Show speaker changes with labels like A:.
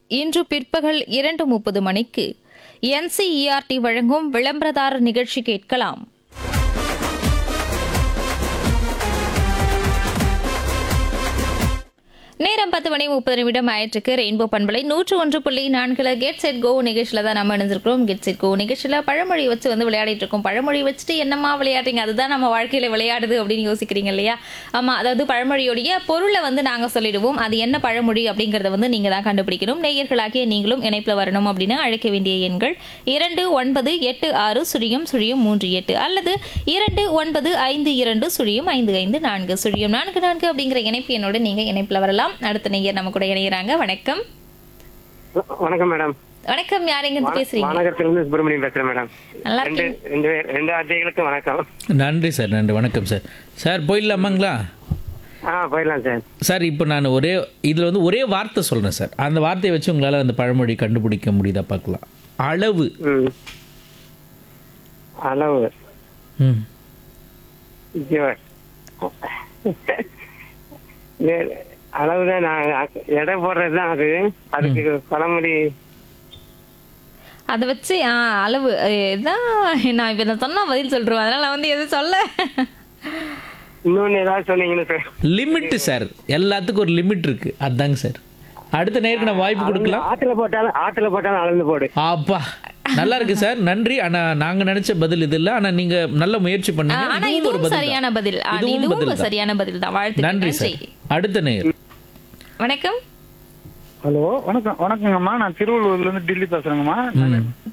A: இன்று பிற்பகல் இரண்டு முப்பது மணிக்கு என்சிஇஆர்டி வழங்கும் விளம்பரதாரர் நிகழ்ச்சி கேட்கலாம் நேரம் பத்து மணி முப்பது நிமிடம் ஆயிற்றுக்கு ரெயின்போ பண்பலை நூற்று ஒன்று புள்ளி நான்குல கெட் செட் கோ நிகழ்ச்சியில தான் நம்ம இணைஞ்சிருக்கிறோம் கெட் செட் கோ நிகழ்ச்சியில பழமொழி வச்சு வந்து விளையாடிட்டு இருக்கோம் பழமொழி வச்சுட்டு என்னமா விளையாடுறீங்க அதுதான் நம்ம வாழ்க்கையில விளையாடுது அப்படின்னு யோசிக்கிறீங்க இல்லையா ஆமா அதாவது பழமொழியோடைய பொருளை வந்து நாங்க சொல்லிடுவோம் அது என்ன பழமொழி அப்படிங்கறத வந்து நீங்க தான் கண்டுபிடிக்கணும் நேயர்களாகிய நீங்களும் இணைப்புல வரணும் அப்படின்னு அழைக்க வேண்டிய எண்கள் இரண்டு ஒன்பது எட்டு ஆறு சுழியம் சுழியம் மூன்று எட்டு அல்லது இரண்டு ஒன்பது ஐந்து இரண்டு சுழியம் ஐந்து ஐந்து நான்கு சுழியம் நான்கு நான்கு அப்படிங்கிற இணைப்பு என்னோட நீங்க இணைப்புல வரலாம் அடுத்த நேயர் நம்ம கூட இணையறாங்க வணக்கம்
B: வணக்கம் மேடம்
A: வணக்கம் யார் எங்க இருந்து பேசுறீங்க
B: மாநகரத்திலிருந்து சுப்பிரமணியம் பேசுறேன் மேடம்
A: நல்லா
B: ரெண்டு
A: இருக்கீங்க
B: ரெண்டு பேர் ரெண்டு அத்தியாயங்களுக்கும் வணக்கம்
C: நன்றி சார் நன்றி வணக்கம் சார் சார் போயிடலாமாங்களா
B: ஆ போயிடலாம் சார்
C: சார் இப்போ நான் ஒரே இதில் வந்து ஒரே வார்த்தை சொல்கிறேன் சார் அந்த வார்த்தையை வச்சு உங்களால் அந்த பழமொழி கண்டுபிடிக்க முடியுதா பார்க்கலாம் அளவு
B: ம் அளவு
C: ம்
B: ஜீவர் அளவுதான் நான் எடை போடுறது தான் அது அதுக்கு பழமொழி
A: அதை வச்சு ஆ, அளவு இதான் நான் இப்ப இதை சொன்னா பதில் சொல்றேன் அதனால நான் வந்து எதுவும் சொல்ல
B: இன்னொன்னு ஏதாவது சொன்னீங்கன்னு சார்
C: லிமிட்டு சார் எல்லாத்துக்கும் ஒரு லிமிட் இருக்கு அதாங்க சார் அடுத்த நேருக்கு நான் வாய்ப்பு கொடுக்கலாம்
B: ஆத்துல போட்டாலும் ஆத்துல போட்டாலும் அளந்து போடு
C: அப்பா நல்லா இருக்கு சார் நன்றி ஆனா நாங்க நினைச்ச பதில் இது இல்ல ஆனா நீங்க நல்ல முயற்சி
A: ஆ,
C: பண்ணீங்க
A: ஆனா
C: இதுவும் ஒரு
A: இதுவும்
C: பதில்
A: சரியான
C: தான்.
A: பதில் ஆ,
C: இதுவும்
A: இதுவும்
C: பதில் தான்.
A: சரியான பதில் தான் வாழ்த்து
C: நன்றி சார் அடுத்த நேர்
A: வணக்கம்
D: ஹலோ வணக்கம் வணக்கங்கம்மா நான் திருவள்ளூர்ல இருந்து டில்லி பேசுறேங்கம்மா நான்